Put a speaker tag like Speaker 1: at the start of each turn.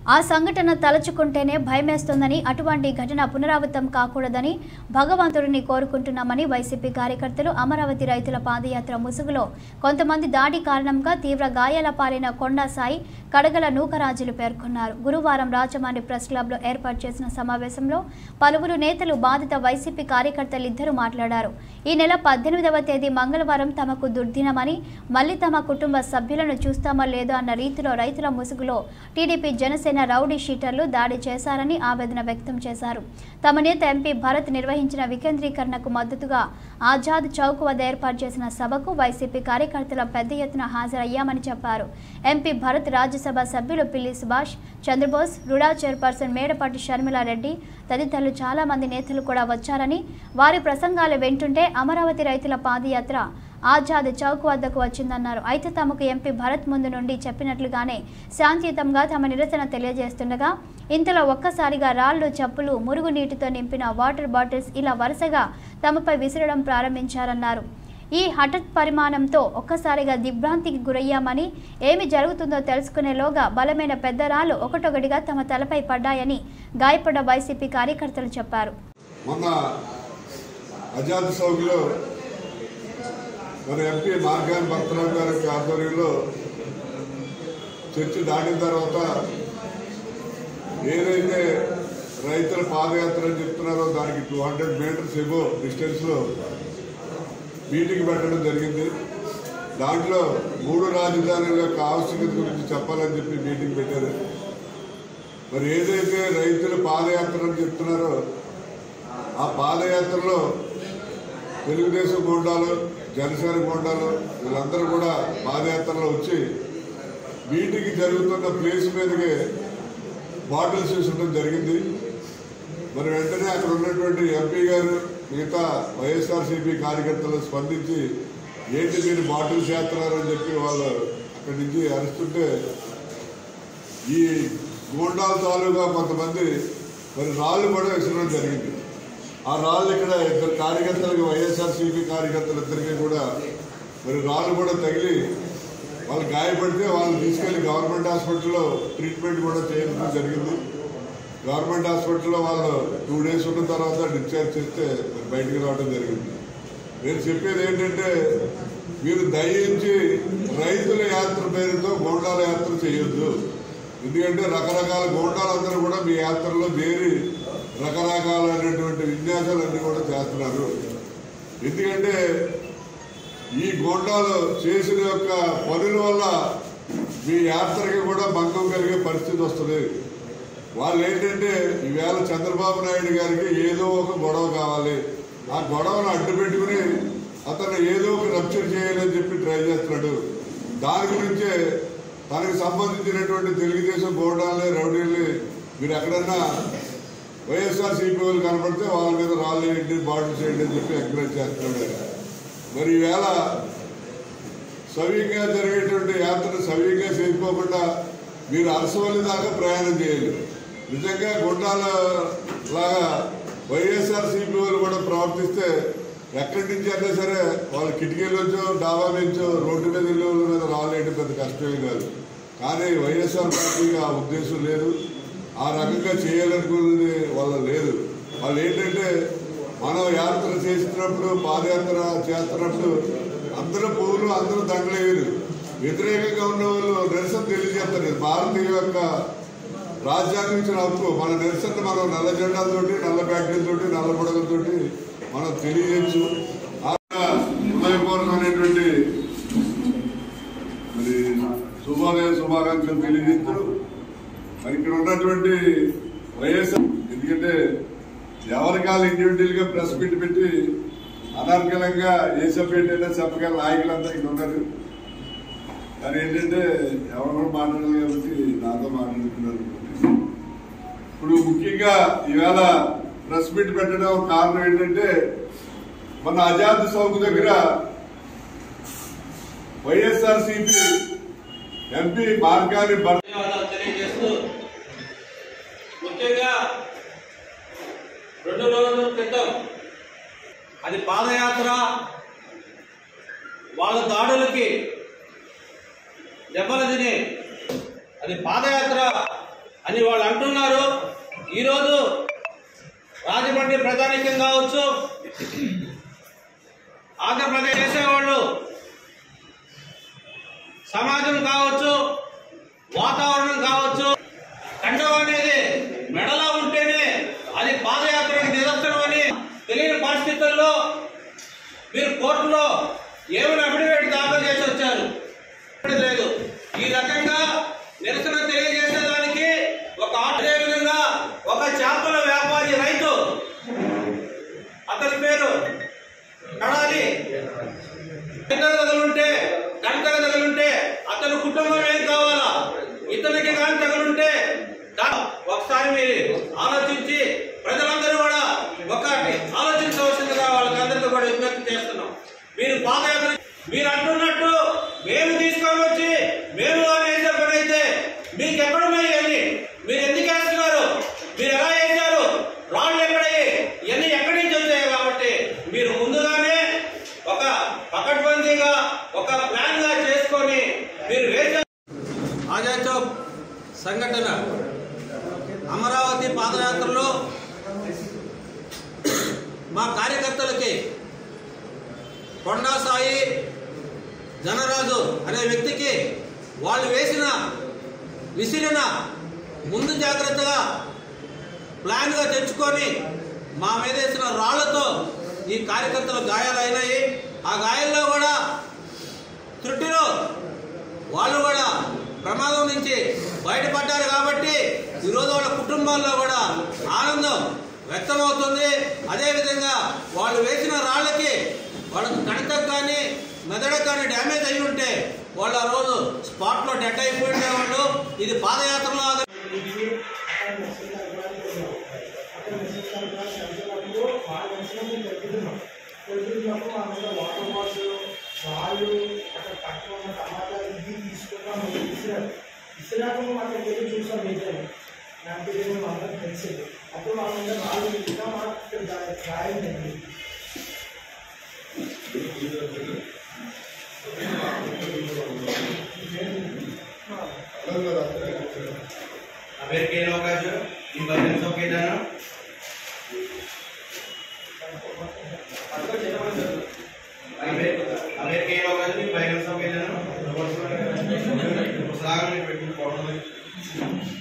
Speaker 1: ఆ సంఘటన తలుచుకుంటేనే భయమేస్తోందని అటువంటి ఘటన పునరావృతం కాకూడదని భగవంతుడిని కోరుకుంటున్నామని వైసీపీ కార్యకర్తలు అమరావతి రైతుల పాదయాత్ర ముసుగులో కొంతమంది దాడి కారణంగా తీవ్ర గాయాల పాలైన కొండా సాయి కడగల నూకరాజులు పేర్కొన్నారు గురువారం రాజమండ్రి ప్రెస్ క్లబ్లో ఏర్పాటు చేసిన సమావేశంలో పలువురు నేతలు బాధిత వైసీపీ కార్యకర్తలు ఇద్దరు మాట్లాడారు ఈ నెల పద్దెనిమిదవ తేదీ మంగళవారం తమకు దుర్దినమని మళ్లీ తమ కుటుంబ సభ్యులను చూస్తామా లేదో అన్న రీతిలో రైతుల ముసుగులో టీడీపీ జనసేన రౌడీ షీటర్లు దాడి చేశారని ఆవేదన వ్యక్తం చేశారు తమ నేత ఎంపీ భరత్ నిర్వహించిన వికేంద్రీకరణకు మద్దతుగా ఆజాద్ చౌక్ వద్ద ఏర్పాటు చేసిన సభకు వైసీపీ కార్యకర్తల పెద్ద ఎత్తున హాజరయ్యామని చెప్పారు ఎంపీ భరత్ రాజ్యసభ సభ్యులు పిల్లి సుభాష్ చంద్రబోస్ రుడా చైర్పర్సన్ మేడపాటి షర్మిలారెడ్డి తదితరులు చాలా మంది నేతలు కూడా వచ్చారని వారి ప్రసంగాలు వింటుంటే అమరావతి రైతుల పాదయాత్ర ఆజాద్ చౌక్ వద్దకు వచ్చిందన్నారు అయితే తమకు ఎంపీ భరత్ ముందు నుండి చెప్పినట్లుగానే శాంతియుతంగా తమ నిరసన తెలియజేస్తుండగా ఇంతలో ఒక్కసారిగా రాళ్లు చప్పులు మురుగునీటితో నింపిన వాటర్ బాటిల్స్ ఇలా వరుసగా తమపై విసిరడం ప్రారంభించారన్నారు ఈ హఠత్ పరిమాణంతో ఒక్కసారిగా దిగ్భ్రాంతికి గురయ్యామని ఏమి జరుగుతుందో తెలుసుకునేలోగా బలమైన పెద్ద రాళ్లు ఒకటొకటిగా తమ తలపై పడ్డాయని గాయపడ్డ వైసీపీ కార్యకర్తలు చెప్పారు
Speaker 2: మొన్న అజాద్ చౌక్లో మన ఎంపీ మార్గాన్ భరతరావు గారి యొక్క ఆధ్వర్యంలో చర్చి దాటిన తర్వాత ఏదైతే రైతుల పాదయాత్ర అని చెప్తున్నారో దానికి టూ హండ్రెడ్ మీటర్స్ ఎబో డిస్టెన్స్లో మీటింగ్ పెట్టడం జరిగింది దాంట్లో మూడు రాజధానుల యొక్క ఆవశ్యకత గురించి చెప్పాలని చెప్పి మీటింగ్ పెట్టారు మరి ఏదైతే రైతుల పాదయాత్ర అని చెప్తున్నారో ఆ పాదయాత్రలో తెలుగుదేశం గోండాలు జనసేన గోండాలు వీళ్ళందరూ కూడా పాదయాత్రలో వచ్చి మీటింగ్ జరుగుతున్న ప్లేస్ మీదకి బాటిల్స్ వేసడం జరిగింది మరి వెంటనే అక్కడ ఉన్నటువంటి ఎంపీ గారు మిగతా వైఎస్ఆర్సీపీ కార్యకర్తలు స్పందించి ఏంటి మీరు బాటిల్స్ చేస్తున్నారని చెప్పి వాళ్ళు అక్కడి నుంచి అరుస్తుంటే ఈ గూండాల తాలూకా కొంతమంది మరి రాళ్ళు కూడా విసరడం జరిగింది ఆ రాళ్ళు ఇక్కడ ఇద్దరు కార్యకర్తలకు వైఎస్ఆర్సీపీ కార్యకర్తలు ఇద్దరికి కూడా మరి రాళ్ళు కూడా తగిలి వాళ్ళు గాయపడితే వాళ్ళు తీసుకెళ్లి గవర్నమెంట్ హాస్పిటల్లో ట్రీట్మెంట్ కూడా చేయడం జరిగింది గవర్నమెంట్ హాస్పిటల్లో వాళ్ళు టూ డేస్ ఉన్న తర్వాత డిశ్చార్జ్ చేస్తే మరి బయటికి రావడం జరిగింది నేను చెప్పేది ఏంటంటే మీరు దయించి రైతుల యాత్ర పేరుతో గోండాల యాత్ర చేయొద్దు ఎందుకంటే రకరకాల గోండాలందరూ కూడా మీ యాత్రలో చేరి రకరకాలైనటువంటి విన్యాసాలన్నీ కూడా చేస్తున్నారు ఎందుకంటే ఈ గోండాలు చేసిన యొక్క పనుల వల్ల మీ యాత్రకి కూడా భంగం కలిగే పరిస్థితి వస్తుంది వాళ్ళు ఏంటంటే ఈవేళ చంద్రబాబు నాయుడు గారికి ఏదో ఒక గొడవ కావాలి ఆ గొడవను అడ్డు పెట్టుకుని అతను ఏదో ఒక రప్చర్ చేయాలని చెప్పి ట్రై చేస్తున్నాడు దాని గురించే తనకు సంబంధించినటువంటి తెలుగుదేశం గోడాలని రౌడీల్ని మీరు ఎక్కడన్నా వైఎస్ఆర్ సిపి వాళ్ళు కనపడితే వాళ్ళ మీద రాళ్ళు వేయండి బాటిల్స్ వేయండి అని చెప్పి ఎంకరేజ్ చేస్తున్నాడు ఆయన. మరి ఈవేళ సవ్యంగా జరిగేటువంటి యాత్ర సవ్యంగా చేయకోకుండా మీరు అరసవల్లి దాకా ప్రయాణం చేయాలి నిజంగా గుండాల లాగా వైఎస్ఆర్ సిపి వాళ్ళు కూడా ప్రవర్తిస్తే ఎక్కడి నుంచి అయినా సరే వాళ్ళ కిటికీలోంచో డాబా నుంచో రోడ్డు మీద వెళ్ళే వాళ్ళ మీద రాలేయడం పెద్ద కష్టమే కాదు కానీ వైఎస్ఆర్ పార్టీకి ఆ ఉద్దేశం లేదు ఆ రకంగా చేయాలనుకున్నది వాళ్ళ లేదు వాళ్ళు ఏంటంటే మనం యాత్ర చేస్తున్నప్పుడు పాదయాత్ర చేస్తున్నప్పుడు అందరూ పువ్వులు అందరూ దండలేరు వ్యతిరేకంగా ఉన్న వాళ్ళు నిరసన తెలియజేస్తారు ఇది భారతీయ యొక్క రాజ్యాంగం ఇచ్చిన హక్కు మన నిరసన మనం నల్ల జెండాలతోటి నల్ల బ్యాటరీలతోటి నల్ల బుడగలతోటి మనం తెలియజేయచ్చు ఆ హృదయపూర్వకమైనటువంటి మరి శుభోదయ శుభాకాంక్షలు తెలియజేస్తూ మరి ఇక్కడ ఉన్నటువంటి వైఎస్ఆర్ ఎందుకంటే ఎవరి కాలు ఇండివిజువల్ గా ప్రెస్ మీట్ పెట్టి అనర్గళంగా ఏ సబ్జెక్ట్ అయినా చెప్పగల నాయకులంతా ఇక్కడ ఉన్నారు కానీ ఏంటంటే ఎవరు కూడా మాట్లాడాలి కాబట్టి నాతో మాట్లాడుతున్నారు ఇప్పుడు ముఖ్యంగా ఈవేళ ప్రెస్ మీట్ పెట్టడం కారణం ఏంటంటే మన ఆజాద్ చౌక్ దగ్గర వైఎస్ఆర్ సిపి ఎంపీ మార్గాన్ని భర్త
Speaker 3: ధన్యవాదాలు తెలియజేస్తూ ముఖ్యంగా రెండు రోజుల క్రితం అది పాదయాత్ర వాళ్ళ దాడులకి దెబ్బలు తిని అది పాదయాత్ర అని వాళ్ళు అంటున్నారు ఈరోజు రాజమండ్రి ప్రధానికం కావచ్చు ఆంధ్రప్రదేశ్ చేసేవాళ్ళు సమాజం కావచ్చు వాతావరణం కావచ్చు కండం అనేది మెడలో ఉంటేనే అది పాదయాత్రకి నిదర్శనం అని తెలియని పరిస్థితుల్లో మీరు కోర్టులో ఏమైనా అఫిడవిట్ దాఖలు చేసి వచ్చారు లేదు ఈ రకంగా నిరసన తెలియజేసేదానికి ఒక అదే విధంగా ఒక చేపల వ్యాపారి రైతు అతని పేరు కడాలి ఇతర తగులుంటే కనకల తగులుంటే అతని కుటుంబం ఏం కావాలా ఇతనికి కానీ తగులుంటే దా- ఒకసారి మీరు ఆలోచించి ప్రజలందరూ కూడా ఒకటి ఆలోచించవలసిందిగా వాళ్ళకందరికీ కూడా విజ్ఞప్తి చేస్తున్నాం మీరు పాదయాత్ర మీరు అంటున్నట్టు మేము తీసుకొని వచ్చి మేము వేసే పని అయితే మీకు ఎక్కడున్నాయి అని మీరు ఎందుకు వేస్తున్నారు మీరు ఎలా వేశారు రాళ్ళు ఎక్కడయ్యి ఇవన్నీ ఎక్కడి నుంచి వచ్చాయి కాబట్టి మీరు ముందుగానే ఒక పకడ్బందీగా ఒక ప్లాన్ గా చేసుకొని మీరు వేసే ఆజాద్ చౌక్ సంఘటన అమరావతి పాదయాత్రలో మా కార్యకర్తలకి కొండా సాయి ధనరాజు అనే వ్యక్తికి వాళ్ళు వేసిన విసిరిన ముందు జాగ్రత్తగా ప్లాన్గా తెచ్చుకొని మా మీద వేసిన రాళ్లతో ఈ కార్యకర్తలు గాయాలైనాయి ఆ గాయాల్లో కూడా త్రుటిలో వాళ్ళు కూడా ప్రమాదం నుంచి బయటపడ్డారు కాబట్టి ఈరోజు వాళ్ళ కుటుంబాల్లో కూడా ఆనందం వ్యక్తమవుతుంది అదేవిధంగా వాళ్ళు వేసిన రాళ్ళకి వాళ్ళకి కణితకు కానీ మెదడుకు కానీ డ్యామేజ్ అయి ఉంటే వాళ్ళు ఆ రోజు స్పాట్లో డెడ్ అయిపోయి ఉండేవాళ్ళు ఇది పాదయాత్రలో ఆగ-
Speaker 4: వాటర్ బాక్స్ వాళ్ళు అక్కడ పక్కన ఉన్న టమాటాలు ఇది తీసుకున్నాం ఇసిరారు ఇసిరాక మేము అక్కడికి వెళ్ళి చూసాం మీటర్ నాకు తెలియదు మేము అందరం తెలిసింది అప్పుడు మా మీద వాళ్ళు ఇంకా మాకు ఇక్కడ గా- గాయం జరిగింది
Speaker 3: अबेर के लोग का जो इन बहन सौ के जाना अबेर अबेर के लोग का जो इन बहन सौ के जाना सागर में पेट्रोल पड़ना